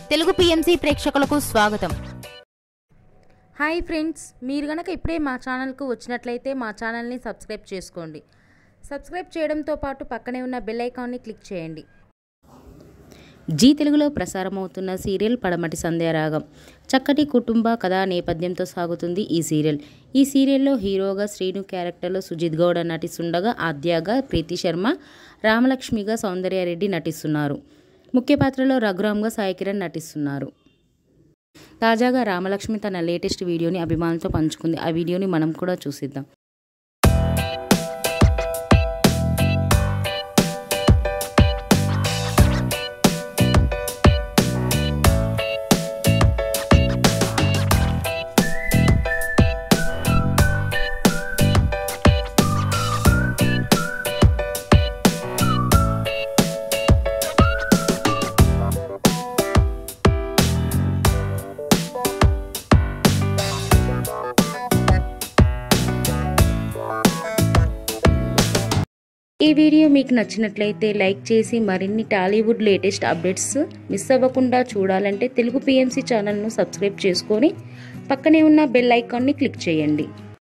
Telugu PMC ప్రేక్షకులకు స్వాగతం hi friends మీరు గనక ఇప్పుడే మా ఛానల్కు వచ్చినట్లయితే మా ఛానల్ని సబ్స్క్రైబ్ చేసుకోండి సబ్స్క్రైబ్ చేయడంతో పాటు పక్కనే ఉన్న బెల్ ఐకాన్ని క్లిక్ చేయండి జీ తెలుగులో ప్రసారమవుతున్న సీరియల్ పడమటి సంధ్యారాగం చక్కటి కుటుంబ కథా నేపథ్యంతో సాగుతుంది ఈ సీరియల్ ఈ సీరియల్లో హీరోగా శ్రీను క్యారెక్టర్లో సుజిత్ గౌడ నటిస్తుండగా ఆద్యాగా ప్రీతి శర్మ రామలక్ష్మిగా సౌందర్యారెడ్డి నటిస్తున్నారు ముఖ్య పాత్రలో రఘురామ్గా సాయి కిరణ్ నటిస్తున్నారు తాజాగా రామలక్ష్మి తన లేటెస్ట్ వీడియోని అభిమానులతో పంచుకుంది ఆ వీడియోని మనం కూడా చూసిద్దాం ఈ వీడియో మీకు నచ్చినట్లయితే లైక్ చేసి మరిన్ని టాలీవుడ్ లేటెస్ట్ అప్డేట్స్ మిస్ అవ్వకుండా చూడాలంటే తెలుగు పిఎంసి ఛానల్ను సబ్స్క్రైబ్ చేసుకొని పక్కనే ఉన్న బెల్ ఐకాన్ని క్లిక్ చేయండి